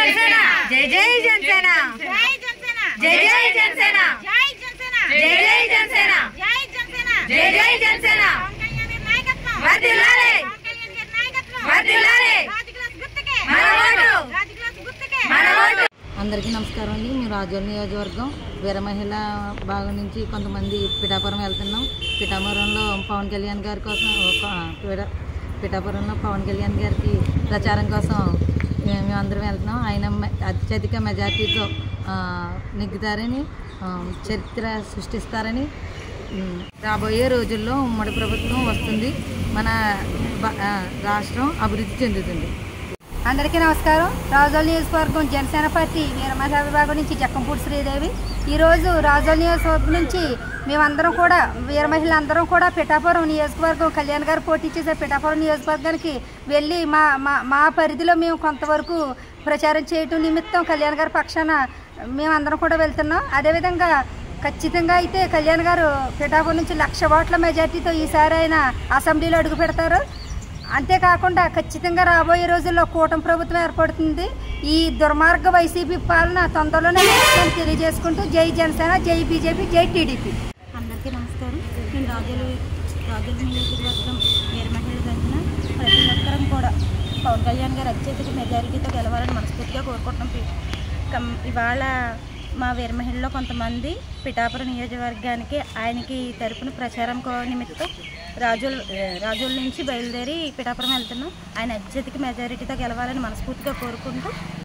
జనసేన జై జై జనసేన జై జై జనసేన జై జై జనసేన జై జై జనసేన వర్ధిల్లాలి వర్ధిల్లాలి మన ఓటు మన ఓటు అందరికీ నమస్కారం అండి మేము రాజోల్ నియోజకవర్గం వీర మహిళ భాగం నుంచి కొంతమంది పిఠాపురం వెళ్తున్నాం పిఠాపురంలో పవన్ కళ్యాణ్ గారి కోసం ఒక పిఠ- పిఠాపురంలో పవన్ కళ్యాణ్ గారికి ప్రచారం కోసం మేము మేము అందరం వెళ్తున్నాం ఆయన మె- అత్యధిక మెజార్టీతో ఆ, నెగ్గుతారని ఆ, చరిత్ర సృష్టిస్తారని ఉమ్, రాబోయే రోజుల్లో ఉమ్మడి ప్రభుత్వం వస్తుంది మన బ- ఆ, రాష్ట్రం అభివృద్ధి చెందుతుంది అందరికీ నమస్కారం రాజోల్ నియోజకవర్గం జనసేన పార్టీ వీరమహిళా విభాగం నుంచి జక్కంపూడి శ్రీదేవి ఈరోజు రాజోల్ నియోజకవర్గం నుంచి మేమందరం కూడా వీరమహిళ అందరం కూడా పిఠాపురం నియోజకవర్గం కళ్యాణ్ గారు పోటీ చేసే పిఠాపురం నియోజకవర్గానికి వెళ్ళి మా మా మా పరిధిలో మేము కొంతవరకు ప్రచారం చేయటం నిమిత్తం కళ్యాణ్ గారి పక్షాన మేమందరం కూడా వెళ్తున్నాం అదేవిధంగా ఖచ్చితంగా అయితే కళ్యాణ్ గారు పిఠాపురం నుంచి లక్ష ఓట్ల మెజార్టీతో ఈసారి ఆయన అసెంబ్లీలో అడుగు పెడతారు అంతేకాకుండా ఖచ్చితంగా రాబోయే రోజుల్లో కూటమి ప్రభుత్వం ఏర్పడుతుంది ఈ దుర్మార్గ వైసీపీ పాలన తొందరలోనే ముగిస్తుందని తెలియజేసుకుంటూ జై జనసేన జై బీజేపీ జై టీడీపీ అందరికీ నమస్కారం నేను రాజులు రాజుల నియోజకవర్గం వీర మహిళ తరఫున ప్రతి ఒక్కరం కూడా పవన్ కళ్యాణ్ గారు అత్యధిక మెజారిటీతో గెలవాలని మనస్ఫూర్తిగా కోరుకుంటున్నాం పి- కం- ఇవాళ మా వీర మహిళలో కొంతమంది పిఠాపురం నియోజకవర్గానికి ఆయనకి తరపున ప్రచారం కో- నిమిత్తం రాజుల రాజుల నుంచి బయలుదేరి పిఠాపురం వెళ్తున్నాం ఆయన అత్యధిక మెజారిటీతో గెలవాలని మనస్ఫూర్తిగా కోరుకుంటూ